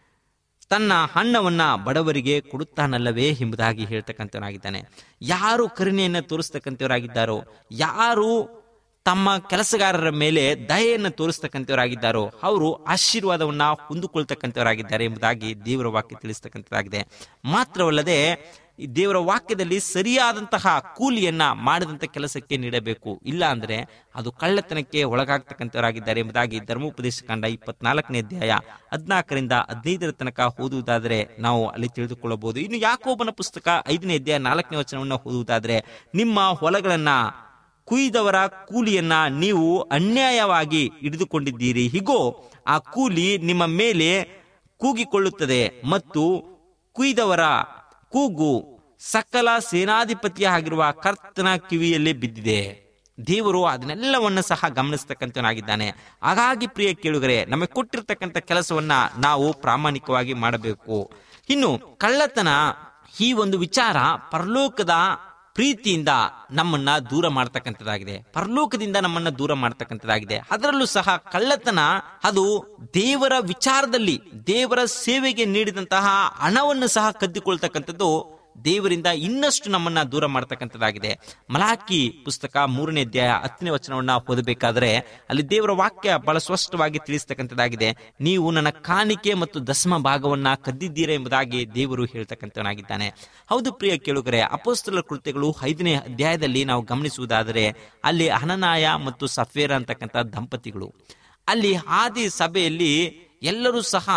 ತನ್ನ ಹಣ್ಣವನ್ನ ಬಡವರಿಗೆ ಕೊಡುತ್ತಾನಲ್ಲವೇ ಎಂಬುದಾಗಿ ಹೇಳ್ತಕ್ಕಂಥವನಾಗಿದ್ದಾನೆ ಯಾರು ಕರುಣೆಯನ್ನು ತೋರಿಸ್ತಕ್ಕಂಥವರಾಗಿದ್ದಾರೋ ಯಾರು ತಮ್ಮ ಕೆಲಸಗಾರರ ಮೇಲೆ ದಯೆಯನ್ನು ತೋರಿಸ್ತಕ್ಕಂಥವರಾಗಿದ್ದಾರೋ ಅವರು ಆಶೀರ್ವಾದವನ್ನ ಹೊಂದಿಕೊಳ್ತಕ್ಕಂಥವರಾಗಿದ್ದಾರೆ ಎಂಬುದಾಗಿ ದೇವರ ವಾಕ್ಯ ತಿಳಿಸ್ತಕ್ಕಂಥದ್ದಾಗಿದೆ ಮಾತ್ರವಲ್ಲದೆ ಈ ದೇವರ ವಾಕ್ಯದಲ್ಲಿ ಸರಿಯಾದಂತಹ ಕೂಲಿಯನ್ನ ಮಾಡಿದಂತ ಕೆಲಸಕ್ಕೆ ನೀಡಬೇಕು ಇಲ್ಲ ಅಂದ್ರೆ ಅದು ಕಳ್ಳತನಕ್ಕೆ ಒಳಗಾಗ್ತಕ್ಕಂಥವರಾಗಿದ್ದಾರೆ ಎಂಬುದಾಗಿ ಧರ್ಮೋಪದೇಶ ಕಂಡ ಇಪ್ಪತ್ನಾಲ್ಕನೇ ಅಧ್ಯಾಯ ಹದಿನಾಲ್ಕರಿಂದ ಹದಿನೈದರ ತನಕ ಓದುವುದಾದರೆ ನಾವು ಅಲ್ಲಿ ತಿಳಿದುಕೊಳ್ಳಬಹುದು ಇನ್ನು ಯಾಕೋಬನ ಪುಸ್ತಕ ಐದನೇ ಅಧ್ಯಾಯ ನಾಲ್ಕನೇ ವಚನವನ್ನು ಓದುವುದಾದ್ರೆ ನಿಮ್ಮ ಹೊಲಗಳನ್ನ ಕುಯ್ದವರ ಕೂಲಿಯನ್ನ ನೀವು ಅನ್ಯಾಯವಾಗಿ ಹಿಡಿದುಕೊಂಡಿದ್ದೀರಿ ಹೀಗೋ ಆ ಕೂಲಿ ನಿಮ್ಮ ಮೇಲೆ ಕೂಗಿಕೊಳ್ಳುತ್ತದೆ ಮತ್ತು ಕುಯ್ದವರ ಕೂಗು ಸಕಲ ಸೇನಾಧಿಪತಿಯ ಆಗಿರುವ ಕರ್ತನ ಕಿವಿಯಲ್ಲಿ ಬಿದ್ದಿದೆ ದೇವರು ಅದನ್ನೆಲ್ಲವನ್ನ ಸಹ ಗಮನಿಸ್ತಕ್ಕಂಥವನಾಗಿದ್ದಾನೆ ಹಾಗಾಗಿ ಪ್ರಿಯ ಕೇಳುಗರೆ ನಮಗೆ ಕೊಟ್ಟಿರ್ತಕ್ಕಂಥ ಕೆಲಸವನ್ನ ನಾವು ಪ್ರಾಮಾಣಿಕವಾಗಿ ಮಾಡಬೇಕು ಇನ್ನು ಕಳ್ಳತನ ಈ ಒಂದು ವಿಚಾರ ಪರಲೋಕದ ಪ್ರೀತಿಯಿಂದ ನಮ್ಮನ್ನ ದೂರ ಮಾಡ್ತಕ್ಕಂಥದ್ದಾಗಿದೆ ಪರಲೋಕದಿಂದ ನಮ್ಮನ್ನ ದೂರ ಮಾಡ್ತಕ್ಕಂಥದ್ದಾಗಿದೆ ಅದರಲ್ಲೂ ಸಹ ಕಳ್ಳತನ ಅದು ದೇವರ ವಿಚಾರದಲ್ಲಿ ದೇವರ ಸೇವೆಗೆ ನೀಡಿದಂತಹ ಹಣವನ್ನು ಸಹ ಕದ್ದಿಕೊಳ್ತಕ್ಕಂಥದ್ದು ದೇವರಿಂದ ಇನ್ನಷ್ಟು ನಮ್ಮನ್ನ ದೂರ ಮಾಡ್ತಕ್ಕಂಥದ್ದಾಗಿದೆ ಮಲಾಕಿ ಪುಸ್ತಕ ಮೂರನೇ ಅಧ್ಯಾಯ ಹತ್ತನೇ ವಚನವನ್ನ ಓದಬೇಕಾದ್ರೆ ಅಲ್ಲಿ ದೇವರ ವಾಕ್ಯ ಬಹಳ ಸ್ಪಷ್ಟವಾಗಿ ತಿಳಿಸ್ತಕ್ಕಂಥದ್ದಾಗಿದೆ ನೀವು ನನ್ನ ಕಾಣಿಕೆ ಮತ್ತು ದಶಮ ಭಾಗವನ್ನ ಕದ್ದಿದ್ದೀರಾ ಎಂಬುದಾಗಿ ದೇವರು ಹೇಳ್ತಕ್ಕಂಥವನಾಗಿದ್ದಾನೆ ಹೌದು ಪ್ರಿಯ ಕೇಳುಗರೆ ಅಪೋಸ್ತಲ ಕೃತ್ಯಗಳು ಐದನೇ ಅಧ್ಯಾಯದಲ್ಲಿ ನಾವು ಗಮನಿಸುವುದಾದರೆ ಅಲ್ಲಿ ಹನನಾಯ ಮತ್ತು ಸಫೇರ ಅಂತಕ್ಕಂಥ ದಂಪತಿಗಳು ಅಲ್ಲಿ ಆದಿ ಸಭೆಯಲ್ಲಿ ಎಲ್ಲರೂ ಸಹ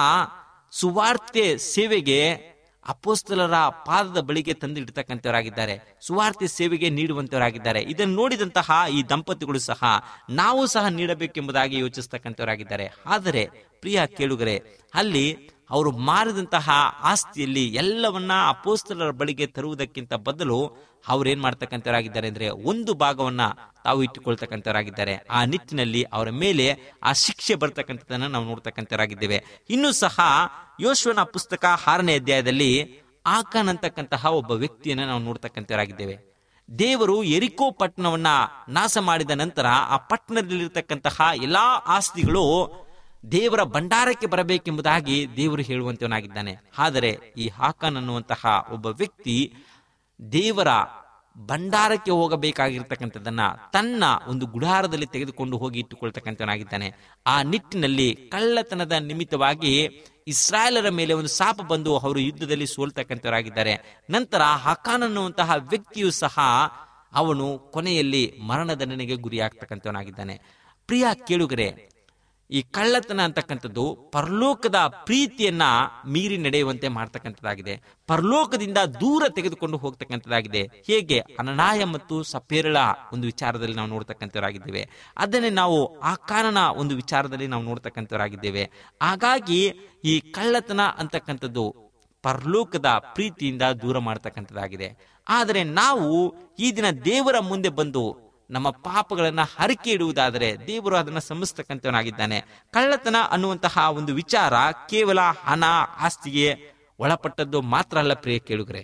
ಸುವಾರ್ತೆ ಸೇವೆಗೆ ಅಪೋಸ್ತಲರ ಪಾದದ ಬಳಿಗೆ ತಂದಿಡ್ತಕ್ಕಂಥವರಾಗಿದ್ದಾರೆ ಸುವಾರ್ತೆ ಸೇವೆಗೆ ನೀಡುವಂತವರಾಗಿದ್ದಾರೆ ಇದನ್ನು ನೋಡಿದಂತಹ ಈ ದಂಪತಿಗಳು ಸಹ ನಾವು ಸಹ ನೀಡಬೇಕೆಂಬುದಾಗಿ ಯೋಚಿಸ್ತಕ್ಕಂಥವರಾಗಿದ್ದಾರೆ ಆದರೆ ಪ್ರಿಯ ಕೇಳುಗರೆ ಅಲ್ಲಿ ಅವರು ಮಾರಿದಂತಹ ಆಸ್ತಿಯಲ್ಲಿ ಎಲ್ಲವನ್ನ ಅಪೋಸ್ತಲರ ಬಳಿಗೆ ತರುವುದಕ್ಕಿಂತ ಬದಲು ಅವ್ರೇನ್ ಮಾಡ್ತಕ್ಕಂಥವರಾಗಿದ್ದಾರೆ ಅಂದ್ರೆ ಒಂದು ಭಾಗವನ್ನ ತಾವು ಇಟ್ಟುಕೊಳ್ತಕ್ಕಂಥವರಾಗಿದ್ದಾರೆ ಆ ನಿಟ್ಟಿನಲ್ಲಿ ಅವರ ಮೇಲೆ ಆ ಶಿಕ್ಷೆ ಬರ್ತಕ್ಕಂಥದ್ದನ್ನ ನಾವು ನೋಡ್ತಕ್ಕಂಥವರಾಗಿದ್ದೇವೆ ಇನ್ನೂ ಸಹ ಯೋಶ್ವನ ಪುಸ್ತಕ ಆರನೇ ಅಧ್ಯಾಯದಲ್ಲಿ ಆಕಾನ್ ಅಂತಕ್ಕಂತಹ ಒಬ್ಬ ವ್ಯಕ್ತಿಯನ್ನ ನಾವು ನೋಡ್ತಕ್ಕಂಥವರಾಗಿದ್ದೇವೆ ದೇವರು ಎರಿಕೋ ಪಟ್ಟಣವನ್ನ ನಾಶ ಮಾಡಿದ ನಂತರ ಆ ಪಟ್ಟಣದಲ್ಲಿರ್ತಕ್ಕಂತಹ ಎಲ್ಲಾ ಆಸ್ತಿಗಳು ದೇವರ ಭಂಡಾರಕ್ಕೆ ಬರಬೇಕೆಂಬುದಾಗಿ ದೇವರು ಹೇಳುವಂತವನಾಗಿದ್ದಾನೆ ಆದರೆ ಈ ಹಾಕನ್ ಅನ್ನುವಂತಹ ಒಬ್ಬ ವ್ಯಕ್ತಿ ದೇವರ ಭಂಡಾರಕ್ಕೆ ಹೋಗಬೇಕಾಗಿರ್ತಕ್ಕಂಥದ್ದನ್ನ ತನ್ನ ಒಂದು ಗುಡಾರದಲ್ಲಿ ತೆಗೆದುಕೊಂಡು ಹೋಗಿ ಇಟ್ಟುಕೊಳ್ತಕ್ಕಂಥವನಾಗಿದ್ದಾನೆ ಆ ನಿಟ್ಟಿನಲ್ಲಿ ಕಳ್ಳತನದ ನಿಮಿತ್ತವಾಗಿ ಇಸ್ರಾಯೇಲರ ಮೇಲೆ ಒಂದು ಶಾಪ ಬಂದು ಅವರು ಯುದ್ಧದಲ್ಲಿ ಸೋಲ್ತಕ್ಕಂಥವರಾಗಿದ್ದಾರೆ ನಂತರ ಹಕಾನ್ ಅನ್ನುವಂತಹ ವ್ಯಕ್ತಿಯು ಸಹ ಅವನು ಕೊನೆಯಲ್ಲಿ ಮರಣದಂಡನೆಗೆ ಗುರಿಯಾಗ್ತಕ್ಕಂಥವನಾಗಿದ್ದಾನೆ ಪ್ರಿಯ ಕೇಳುಗರೆ ಈ ಕಳ್ಳತನ ಅಂತಕ್ಕಂಥದ್ದು ಪರಲೋಕದ ಪ್ರೀತಿಯನ್ನ ಮೀರಿ ನಡೆಯುವಂತೆ ಮಾಡ್ತಕ್ಕಂಥದ್ದಾಗಿದೆ ಪರಲೋಕದಿಂದ ದೂರ ತೆಗೆದುಕೊಂಡು ಹೋಗ್ತಕ್ಕಂಥದ್ದಾಗಿದೆ ಹೇಗೆ ಅನನಾಯ ಮತ್ತು ಸಪೇರಳ ಒಂದು ವಿಚಾರದಲ್ಲಿ ನಾವು ನೋಡ್ತಕ್ಕಂಥವರಾಗಿದ್ದೇವೆ ಅದನ್ನೇ ನಾವು ಆ ಕಾರಣ ಒಂದು ವಿಚಾರದಲ್ಲಿ ನಾವು ನೋಡ್ತಕ್ಕಂಥವರಾಗಿದ್ದೇವೆ ಹಾಗಾಗಿ ಈ ಕಳ್ಳತನ ಅಂತಕ್ಕಂಥದ್ದು ಪರಲೋಕದ ಪ್ರೀತಿಯಿಂದ ದೂರ ಮಾಡ್ತಕ್ಕಂಥದ್ದಾಗಿದೆ ಆದರೆ ನಾವು ಈ ದಿನ ದೇವರ ಮುಂದೆ ಬಂದು ನಮ್ಮ ಪಾಪಗಳನ್ನ ಹರಕೆ ಇಡುವುದಾದರೆ ದೇವರು ಅದನ್ನ ಸಮಿಸ್ತಕ್ಕಂಥವನಾಗಿದ್ದಾನೆ ಕಳ್ಳತನ ಅನ್ನುವಂತಹ ಒಂದು ವಿಚಾರ ಕೇವಲ ಹಣ ಆಸ್ತಿಗೆ ಒಳಪಟ್ಟದ್ದು ಮಾತ್ರ ಅಲ್ಲ ಪ್ರಿಯ ಕೇಳುಗರೆ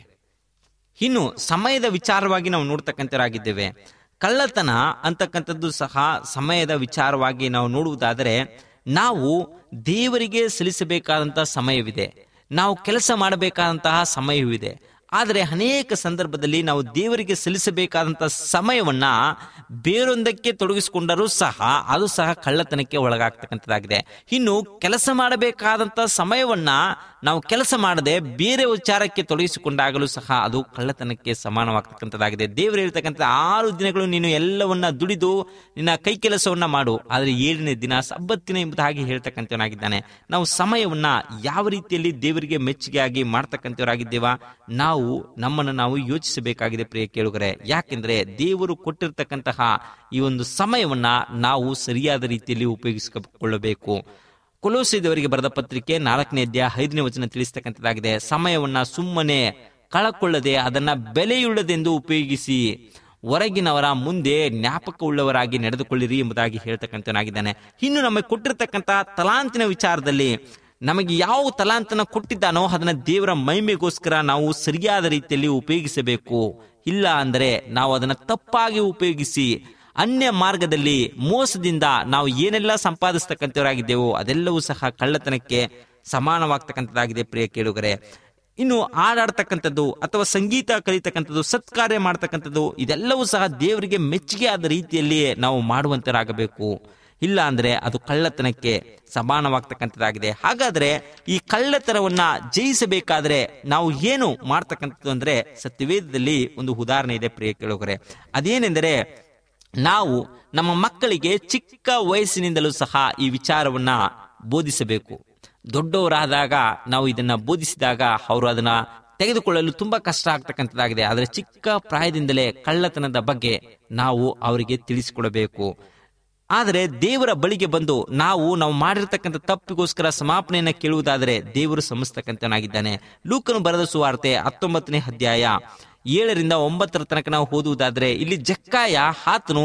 ಇನ್ನು ಸಮಯದ ವಿಚಾರವಾಗಿ ನಾವು ನೋಡ್ತಕ್ಕಂಥವರಾಗಿದ್ದೇವೆ ಕಳ್ಳತನ ಅಂತಕ್ಕಂಥದ್ದು ಸಹ ಸಮಯದ ವಿಚಾರವಾಗಿ ನಾವು ನೋಡುವುದಾದರೆ ನಾವು ದೇವರಿಗೆ ಸಲ್ಲಿಸಬೇಕಾದಂತಹ ಸಮಯವಿದೆ ನಾವು ಕೆಲಸ ಮಾಡಬೇಕಾದಂತಹ ಸಮಯವಿದೆ ಆದರೆ ಅನೇಕ ಸಂದರ್ಭದಲ್ಲಿ ನಾವು ದೇವರಿಗೆ ಸಲ್ಲಿಸಬೇಕಾದಂತಹ ಸಮಯವನ್ನ ಬೇರೊಂದಕ್ಕೆ ತೊಡಗಿಸಿಕೊಂಡರೂ ಸಹ ಅದು ಸಹ ಕಳ್ಳತನಕ್ಕೆ ಒಳಗಾಗ್ತಕ್ಕಂಥದ್ದಾಗಿದೆ ಇನ್ನು ಕೆಲಸ ಮಾಡಬೇಕಾದಂತಹ ಸಮಯವನ್ನ ನಾವು ಕೆಲಸ ಮಾಡದೆ ಬೇರೆ ವಿಚಾರಕ್ಕೆ ತೊಡಗಿಸಿಕೊಂಡಾಗಲೂ ಸಹ ಅದು ಕಳ್ಳತನಕ್ಕೆ ಸಮಾನವಾಗ್ತಕ್ಕಂಥದ್ದಾಗಿದೆ ದೇವರು ಹೇಳ್ತಕ್ಕಂಥ ಆರು ದಿನಗಳು ನೀನು ಎಲ್ಲವನ್ನ ದುಡಿದು ನಿನ್ನ ಕೈ ಕೆಲಸವನ್ನ ಮಾಡು ಆದರೆ ಏಳನೇ ದಿನ ಸಬ್ಬತ್ತಿನ ಎಂಬುದಾಗಿ ಹೇಳ್ತಕ್ಕಂಥವನಾಗಿದ್ದಾನೆ ನಾವು ಸಮಯವನ್ನ ಯಾವ ರೀತಿಯಲ್ಲಿ ದೇವರಿಗೆ ಮೆಚ್ಚುಗೆಯಾಗಿ ಮಾಡ್ತಕ್ಕಂಥವರಾಗಿದ್ದೇವಾ ನಾವು ನಮ್ಮನ್ನು ನಾವು ಯೋಚಿಸಬೇಕಾಗಿದೆ ಪ್ರಿಯ ಕೇಳುಗರೆ ಯಾಕೆಂದ್ರೆ ದೇವರು ಕೊಟ್ಟಿರ್ತಕ್ಕಂತಹ ಈ ಒಂದು ಸಮಯವನ್ನ ನಾವು ಸರಿಯಾದ ರೀತಿಯಲ್ಲಿ ಉಪಯೋಗಿಸಿಕೊಳ್ಳಬೇಕು ಕೊಲೋಸಿದವರಿಗೆ ಬರೆದ ಪತ್ರಿಕೆ ನಾಲ್ಕನೇ ಅಧ್ಯಾಯ ಐದನೇ ವಚನ ತಿಳಿಸ್ತಕ್ಕಂಥದ್ದಾಗಿದೆ ಸಮಯವನ್ನ ಸುಮ್ಮನೆ ಕಳಕೊಳ್ಳದೆ ಅದನ್ನ ಬೆಲೆಯುಳ್ಳದೆಂದು ಉಪಯೋಗಿಸಿ ಹೊರಗಿನವರ ಮುಂದೆ ಜ್ಞಾಪಕವುಳ್ಳವರಾಗಿ ನಡೆದುಕೊಳ್ಳಿರಿ ಎಂಬುದಾಗಿ ಹೇಳ್ತಕ್ಕಂಥನಾಗಿದ್ದಾನೆ ಇನ್ನು ನಮಗೆ ಕೊಟ್ಟಿರ್ತಕ್ಕಂತಹ ತಲಾಂತಿನ ವಿಚಾರದಲ್ಲಿ ನಮಗೆ ಯಾವ ತಲಾಂತನ ಕೊಟ್ಟಿದ್ದಾನೋ ಅದನ್ನ ದೇವರ ಮಹಿಮೆಗೋಸ್ಕರ ನಾವು ಸರಿಯಾದ ರೀತಿಯಲ್ಲಿ ಉಪಯೋಗಿಸಬೇಕು ಇಲ್ಲ ಅಂದರೆ ನಾವು ಅದನ್ನ ತಪ್ಪಾಗಿ ಉಪಯೋಗಿಸಿ ಅನ್ಯ ಮಾರ್ಗದಲ್ಲಿ ಮೋಸದಿಂದ ನಾವು ಏನೆಲ್ಲ ಸಂಪಾದಿಸ್ತಕ್ಕಂಥವರಾಗಿದ್ದೇವೋ ಅದೆಲ್ಲವೂ ಸಹ ಕಳ್ಳತನಕ್ಕೆ ಸಮಾನವಾಗ್ತಕ್ಕಂಥದ್ದಾಗಿದೆ ಪ್ರಿಯ ಕೇಳುಗರೆ ಇನ್ನು ಹಾಡಾಡ್ತಕ್ಕಂಥದ್ದು ಅಥವಾ ಸಂಗೀತ ಕಲಿತಕ್ಕಂಥದ್ದು ಸತ್ಕಾರ್ಯ ಮಾಡ್ತಕ್ಕಂಥದ್ದು ಇದೆಲ್ಲವೂ ಸಹ ದೇವರಿಗೆ ಮೆಚ್ಚುಗೆ ಆದ ರೀತಿಯಲ್ಲಿಯೇ ನಾವು ಮಾಡುವಂತರಾಗಬೇಕು ಇಲ್ಲ ಅಂದ್ರೆ ಅದು ಕಳ್ಳತನಕ್ಕೆ ಸಮಾನವಾಗ್ತಕ್ಕಂಥದ್ದಾಗಿದೆ ಹಾಗಾದ್ರೆ ಈ ಕಳ್ಳತನವನ್ನ ಜಯಿಸಬೇಕಾದ್ರೆ ನಾವು ಏನು ಮಾಡ್ತಕ್ಕಂಥದ್ದು ಅಂದ್ರೆ ಸತ್ಯವೇದದಲ್ಲಿ ಒಂದು ಉದಾಹರಣೆ ಇದೆ ಪ್ರಿಯ ಕೇಳುಗರೆ ಅದೇನೆಂದರೆ ನಾವು ನಮ್ಮ ಮಕ್ಕಳಿಗೆ ಚಿಕ್ಕ ವಯಸ್ಸಿನಿಂದಲೂ ಸಹ ಈ ವಿಚಾರವನ್ನ ಬೋಧಿಸಬೇಕು ದೊಡ್ಡವರಾದಾಗ ನಾವು ಇದನ್ನ ಬೋಧಿಸಿದಾಗ ಅವರು ಅದನ್ನ ತೆಗೆದುಕೊಳ್ಳಲು ತುಂಬಾ ಕಷ್ಟ ಆಗ್ತಕ್ಕಂಥದ್ದಾಗಿದೆ ಆದರೆ ಚಿಕ್ಕ ಪ್ರಾಯದಿಂದಲೇ ಕಳ್ಳತನದ ಬಗ್ಗೆ ನಾವು ಅವರಿಗೆ ತಿಳಿಸಿಕೊಡಬೇಕು ಆದರೆ ದೇವರ ಬಳಿಗೆ ಬಂದು ನಾವು ನಾವು ಮಾಡಿರ್ತಕ್ಕಂಥ ತಪ್ಪಿಗೋಸ್ಕರ ಸಮಾಪನೆಯನ್ನ ಕೇಳುವುದಾದರೆ ದೇವರು ಸಮಿಸ್ತಕ್ಕಂಥನಾಗಿದ್ದಾನೆ ಲೂಕನು ಬರೆದ ಸುವಾರ್ತೆ ಹತ್ತೊಂಬತ್ತನೇ ಅಧ್ಯಾಯ ಏಳರಿಂದ ಒಂಬತ್ತರ ತನಕ ನಾವು ಓದುವುದಾದ್ರೆ ಇಲ್ಲಿ ಜಕ್ಕಾಯ ಆತನು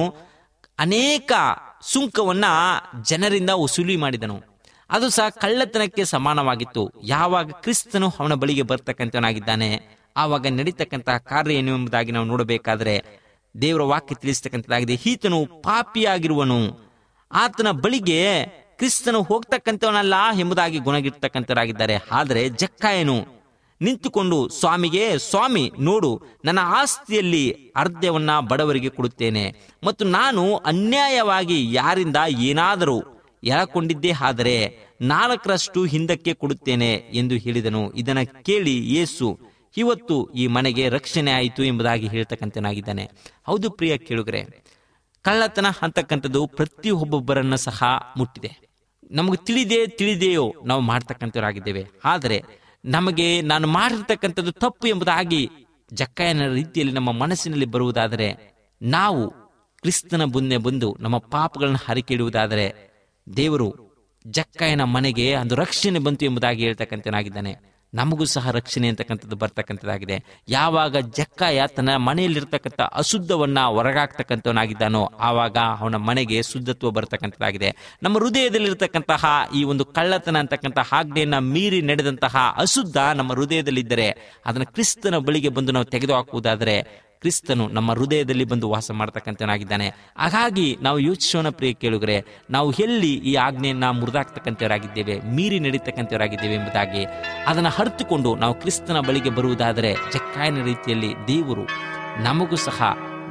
ಅನೇಕ ಸುಂಕವನ್ನ ಜನರಿಂದ ವಸೂಲಿ ಮಾಡಿದನು ಅದು ಸಹ ಕಳ್ಳತನಕ್ಕೆ ಸಮಾನವಾಗಿತ್ತು ಯಾವಾಗ ಕ್ರಿಸ್ತನು ಅವನ ಬಳಿಗೆ ಬರ್ತಕ್ಕಂಥವನಾಗಿದ್ದಾನೆ ಆವಾಗ ನಡೀತಕ್ಕಂತಹ ಕಾರ್ಯ ಏನು ಎಂಬುದಾಗಿ ನಾವು ನೋಡಬೇಕಾದ್ರೆ ದೇವರ ವಾಕ್ಯ ತಿಳಿಸ್ತಕ್ಕಂಥದ್ದಾಗಿದೆ ಈತನು ಪಾಪಿಯಾಗಿರುವನು ಆತನ ಬಳಿಗೆ ಕ್ರಿಸ್ತನು ಹೋಗ್ತಕ್ಕಂಥವನಲ್ಲ ಎಂಬುದಾಗಿ ಗುಣಗಿರ್ತಕ್ಕಂಥವರಾಗಿದ್ದಾರೆ ಆದರೆ ಜಕ್ಕಾಯನು ನಿಂತುಕೊಂಡು ಸ್ವಾಮಿಗೆ ಸ್ವಾಮಿ ನೋಡು ನನ್ನ ಆಸ್ತಿಯಲ್ಲಿ ಅರ್ಧವನ್ನ ಬಡವರಿಗೆ ಕೊಡುತ್ತೇನೆ ಮತ್ತು ನಾನು ಅನ್ಯಾಯವಾಗಿ ಯಾರಿಂದ ಏನಾದರೂ ಎಳಕೊಂಡಿದ್ದೇ ಆದರೆ ನಾಲ್ಕರಷ್ಟು ಹಿಂದಕ್ಕೆ ಕೊಡುತ್ತೇನೆ ಎಂದು ಹೇಳಿದನು ಇದನ್ನ ಕೇಳಿ ಯೇಸು ಇವತ್ತು ಈ ಮನೆಗೆ ರಕ್ಷಣೆ ಆಯಿತು ಎಂಬುದಾಗಿ ಹೇಳ್ತಕ್ಕಂಥನಾಗಿದ್ದಾನೆ ಹೌದು ಪ್ರಿಯ ಕೇಳುಗರೆ ಕಳ್ಳತನ ಅಂತಕ್ಕಂಥದ್ದು ಪ್ರತಿಯೊಬ್ಬೊಬ್ಬರನ್ನ ಸಹ ಮುಟ್ಟಿದೆ ನಮಗೆ ತಿಳಿದೇ ತಿಳಿದೆಯೋ ನಾವು ಮಾಡ್ತಕ್ಕಂಥವರಾಗಿದ್ದೇವೆ ಆದರೆ ನಮಗೆ ನಾನು ಮಾಡಿರ್ತಕ್ಕಂಥದ್ದು ತಪ್ಪು ಎಂಬುದಾಗಿ ಜಕ್ಕಾಯನ ರೀತಿಯಲ್ಲಿ ನಮ್ಮ ಮನಸ್ಸಿನಲ್ಲಿ ಬರುವುದಾದರೆ ನಾವು ಕ್ರಿಸ್ತನ ಮುಂದೆ ಬಂದು ನಮ್ಮ ಪಾಪಗಳನ್ನು ಹರಿಕೆ ಇಡುವುದಾದರೆ ದೇವರು ಜಕ್ಕಾಯನ ಮನೆಗೆ ಒಂದು ರಕ್ಷಣೆ ಬಂತು ಎಂಬುದಾಗಿ ಹೇಳ್ತಕ್ಕಂಥನಾಗಿದ್ದಾನೆ ನಮಗೂ ಸಹ ರಕ್ಷಣೆ ಅಂತಕ್ಕಂಥದ್ದು ಬರ್ತಕ್ಕಂಥದ್ದಾಗಿದೆ ಯಾವಾಗ ಜಕ್ಕಾಯ ತನ್ನ ಮನೆಯಲ್ಲಿರ್ತಕ್ಕಂಥ ಅಶುದ್ಧವನ್ನ ಹೊರಗಾಗ್ತಕ್ಕಂಥವನಾಗಿದ್ದಾನೋ ಆವಾಗ ಅವನ ಮನೆಗೆ ಶುದ್ಧತ್ವ ಬರ್ತಕ್ಕಂಥದ್ದಾಗಿದೆ ನಮ್ಮ ಹೃದಯದಲ್ಲಿರ್ತಕ್ಕಂತಹ ಈ ಒಂದು ಕಳ್ಳತನ ಅಂತಕ್ಕಂಥ ಆಜ್ಞೆಯನ್ನ ಮೀರಿ ನಡೆದಂತಹ ಅಶುದ್ಧ ನಮ್ಮ ಹೃದಯದಲ್ಲಿದ್ದರೆ ಅದನ್ನು ಕ್ರಿಸ್ತನ ಬಳಿಗೆ ಬಂದು ನಾವು ತೆಗೆದುಹಾಕುವುದಾದರೆ ಕ್ರಿಸ್ತನು ನಮ್ಮ ಹೃದಯದಲ್ಲಿ ಬಂದು ವಾಸ ಮಾಡ್ತಕ್ಕಂಥವನಾಗಿದ್ದಾನೆ ಹಾಗಾಗಿ ನಾವು ಯೋಚಿಸೋಣ ಪ್ರಿಯ ಕೇಳುಗರೆ ನಾವು ಎಲ್ಲಿ ಈ ಆಜ್ಞೆಯನ್ನ ಮುರಿದಾಕ್ತಕ್ಕಂಥವರಾಗಿದ್ದೇವೆ ಮೀರಿ ನಡೀತಕ್ಕಂಥವರಾಗಿದ್ದೇವೆ ಎಂಬುದಾಗಿ ಅದನ್ನು ಹರಿತುಕೊಂಡು ನಾವು ಕ್ರಿಸ್ತನ ಬಳಿಗೆ ಬರುವುದಾದರೆ ಜಕ್ಕಾಯನ ರೀತಿಯಲ್ಲಿ ದೇವರು ನಮಗೂ ಸಹ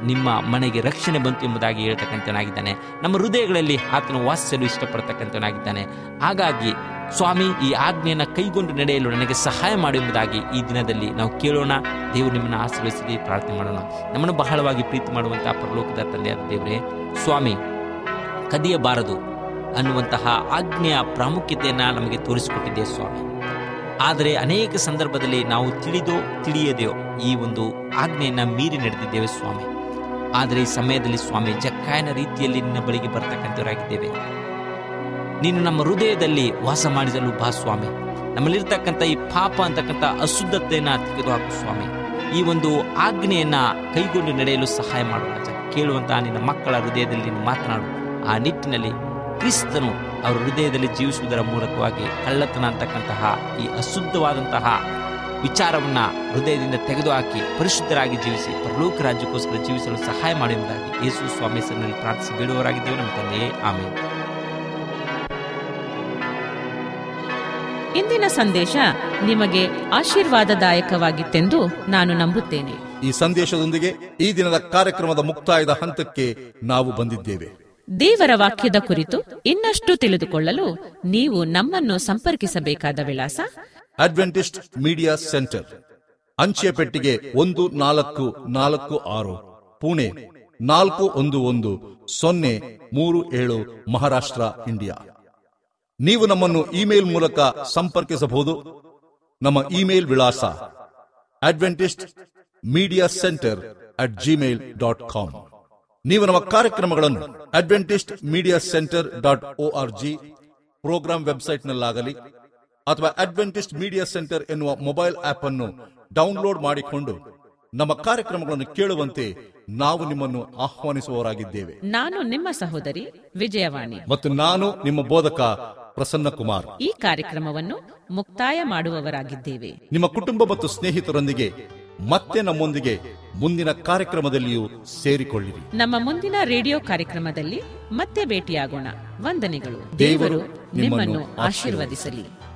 ನಿಮ್ಮ ಮನೆಗೆ ರಕ್ಷಣೆ ಬಂತು ಎಂಬುದಾಗಿ ಹೇಳ್ತಕ್ಕಂಥವನಾಗಿದ್ದಾನೆ ನಮ್ಮ ಹೃದಯಗಳಲ್ಲಿ ಆತನು ವಾಸಿಸಲು ಇಷ್ಟಪಡ್ತಕ್ಕಂಥವನಾಗಿದ್ದಾನೆ ಹಾಗಾಗಿ ಸ್ವಾಮಿ ಈ ಆಜ್ಞೆಯನ್ನು ಕೈಗೊಂಡು ನಡೆಯಲು ನನಗೆ ಸಹಾಯ ಮಾಡು ಎಂಬುದಾಗಿ ಈ ದಿನದಲ್ಲಿ ನಾವು ಕೇಳೋಣ ದೇವರು ನಿಮ್ಮನ್ನು ಆಶೀರ್ವದಿಸಲಿ ಪ್ರಾರ್ಥನೆ ಮಾಡೋಣ ನಮ್ಮನ್ನು ಬಹಳವಾಗಿ ಪ್ರೀತಿ ಮಾಡುವಂತಹ ಪರಲೋಕದ ತಂದೆಯಾದ ದೇವರೇ ಸ್ವಾಮಿ ಕದಿಯಬಾರದು ಅನ್ನುವಂತಹ ಆಜ್ಞೆಯ ಪ್ರಾಮುಖ್ಯತೆಯನ್ನು ನಮಗೆ ತೋರಿಸಿಕೊಟ್ಟಿದೆ ಸ್ವಾಮಿ ಆದರೆ ಅನೇಕ ಸಂದರ್ಭದಲ್ಲಿ ನಾವು ತಿಳಿದೋ ತಿಳಿಯದೆಯೋ ಈ ಒಂದು ಆಜ್ಞೆಯನ್ನು ಮೀರಿ ನಡೆದಿದ್ದೇವೆ ಸ್ವಾಮಿ ಆದರೆ ಈ ಸಮಯದಲ್ಲಿ ಸ್ವಾಮಿ ಜಕ್ಕಾಯನ ರೀತಿಯಲ್ಲಿ ನಿನ್ನ ಬಳಿಗೆ ಬರ್ತಕ್ಕಂಥವರಾಗಿದ್ದೇವೆ ನೀನು ನಮ್ಮ ಹೃದಯದಲ್ಲಿ ವಾಸ ಮಾಡಿಸಲು ಬಾ ಸ್ವಾಮಿ ನಮ್ಮಲ್ಲಿರ್ತಕ್ಕಂಥ ಈ ಪಾಪ ಅಂತಕ್ಕಂಥ ಅಶುದ್ಧತೆಯನ್ನ ತೆಗೆದುಹಾಕು ಸ್ವಾಮಿ ಈ ಒಂದು ಆಜ್ಞೆಯನ್ನ ಕೈಗೊಂಡು ನಡೆಯಲು ಸಹಾಯ ಮಾಡು ರಾಜ ಕೇಳುವಂತಹ ನಿನ್ನ ಮಕ್ಕಳ ಹೃದಯದಲ್ಲಿ ನೀನು ಮಾತನಾಡು ಆ ನಿಟ್ಟಿನಲ್ಲಿ ಕ್ರಿಸ್ತನು ಅವರ ಹೃದಯದಲ್ಲಿ ಜೀವಿಸುವುದರ ಮೂಲಕವಾಗಿ ಕಳ್ಳತನ ಅಂತಕ್ಕಂತಹ ಈ ಅಶುದ್ಧವಾದಂತಹ ವಿಚಾರವನ್ನ ಹೃದಯದಿಂದ ತೆಗೆದುಹಾಕಿ ಪರಿಶುದ್ಧರಾಗಿ ಜೀವಿಸಿ ಪರಲೋಕ ರಾಜ್ಯಕ್ಕೋಸ್ಕರ ಜೀವಿಸಲು ಸಹಾಯ ಮಾಡುವುದಾಗಿ ಯೇಸು ಸ್ವಾಮಿ ಹೆಸರಿನಲ್ಲಿ ಪ್ರಾರ್ಥಿಸಿ ಬೇಡುವವರಾಗಿದ್ದೇವೆ ನಮ್ಮ ತಂದೆಯೇ ಆಮೇಲೆ ಇಂದಿನ ಸಂದೇಶ ನಿಮಗೆ ಆಶೀರ್ವಾದದಾಯಕವಾಗಿತ್ತೆಂದು ನಾನು ನಂಬುತ್ತೇನೆ ಈ ಸಂದೇಶದೊಂದಿಗೆ ಈ ದಿನದ ಕಾರ್ಯಕ್ರಮದ ಮುಕ್ತಾಯದ ಹಂತಕ್ಕೆ ನಾವು ಬಂದಿದ್ದೇವೆ ದೇವರ ವಾಕ್ಯದ ಕುರಿತು ಇನ್ನಷ್ಟು ತಿಳಿದುಕೊಳ್ಳಲು ನೀವು ನಮ್ಮನ್ನು ಸಂಪರ್ಕಿಸಬೇಕಾದ ವಿಳಾಸ ಅಡ್ವೆಂಟಿಸ್ಟ್ ಮೀಡಿಯಾ ಸೆಂಟರ್ ಅಂಚೆ ಪೆಟ್ಟಿಗೆ ಒಂದು ನಾಲ್ಕು ನಾಲ್ಕು ಆರು ಪುಣೆ ನಾಲ್ಕು ಒಂದು ಒಂದು ಸೊನ್ನೆ ಮೂರು ಏಳು ಮಹಾರಾಷ್ಟ್ರ ಇಂಡಿಯಾ ನೀವು ನಮ್ಮನ್ನು ಇಮೇಲ್ ಮೂಲಕ ಸಂಪರ್ಕಿಸಬಹುದು ನಮ್ಮ ಇಮೇಲ್ ವಿಳಾಸ Adventist Media Centre at Gmail dot com ನೀವು ನಮ್ಮ ಕಾರ್ಯಕ್ರಮಗಳನ್ನು Adventist Media Centre dot O R G programme ವೆಬ್ಸೈಟ್ನಲ್ಲಾಗಲಿ ಅಥವಾ ಅಡ್ವೆಂಟಿಸ್ಟ್ ಮೀಡಿಯಾ ಸೆಂಟರ್ ಎನ್ನುವ ಮೊಬೈಲ್ ಆಪ್ ಅನ್ನು ಡೌನ್ಲೋಡ್ ಮಾಡಿಕೊಂಡು ನಮ್ಮ ಕಾರ್ಯಕ್ರಮಗಳನ್ನು ಕೇಳುವಂತೆ ನಾವು ನಿಮ್ಮನ್ನು ಆಹ್ವಾನಿಸುವವರಾಗಿದ್ದೇವೆ ನಾನು ನಿಮ್ಮ ಸಹೋದರಿ ವಿಜಯವಾಣಿ ಮತ್ತು ನಾನು ನಿಮ್ಮ ಬೋಧಕ ಪ್ರಸನ್ನ ಕುಮಾರ್ ಈ ಕಾರ್ಯಕ್ರಮವನ್ನು ಮುಕ್ತಾಯ ಮಾಡುವವರಾಗಿದ್ದೇವೆ ನಿಮ್ಮ ಕುಟುಂಬ ಮತ್ತು ಸ್ನೇಹಿತರೊಂದಿಗೆ ಮತ್ತೆ ನಮ್ಮೊಂದಿಗೆ ಮುಂದಿನ ಕಾರ್ಯಕ್ರಮದಲ್ಲಿಯೂ ಸೇರಿಕೊಳ್ಳಿರಿ ನಮ್ಮ ಮುಂದಿನ ರೇಡಿಯೋ ಕಾರ್ಯಕ್ರಮದಲ್ಲಿ ಮತ್ತೆ ಭೇಟಿಯಾಗೋಣ ವಂದನೆಗಳು ದೇವರು ದೇವರು ನಿಮ್ಮನ್ನು ಆಶೀರ್ವದಿಸಲಿ